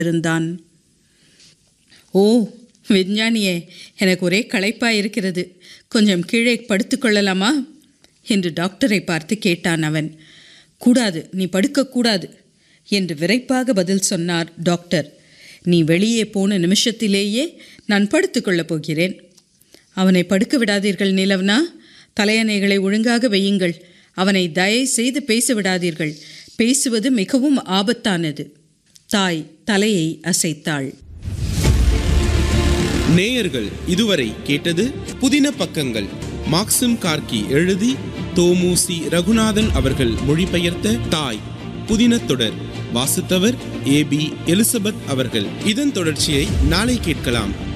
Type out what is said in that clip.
இருந்தான் ஓ விஞ்ஞானியே எனக்கு ஒரே களைப்பாய் இருக்கிறது கொஞ்சம் கீழே படுத்துக்கொள்ளலாமா என்று டாக்டரை பார்த்து கேட்டான் அவன் கூடாது நீ படுக்கக்கூடாது என்று விரைப்பாக பதில் சொன்னார் டாக்டர் நீ வெளியே போன நிமிஷத்திலேயே நான் படுத்துக்கொள்ளப் போகிறேன் அவனை படுக்க விடாதீர்கள் நிலவனா தலையணைகளை ஒழுங்காக வையுங்கள் அவனை தயை செய்து பேச விடாதீர்கள் பேசுவது மிகவும் ஆபத்தானது தாய் தலையை அசைத்தாள் நேயர்கள் இதுவரை கேட்டது புதின பக்கங்கள் மாக்சிம் கார்கி எழுதி தோமுசி ரகுநாதன் அவர்கள் மொழிபெயர்த்த தாய் புதின தொடர் வாசித்தவர் ஏபி எலிசபெத் அவர்கள் இதன் தொடர்ச்சியை நாளை கேட்கலாம்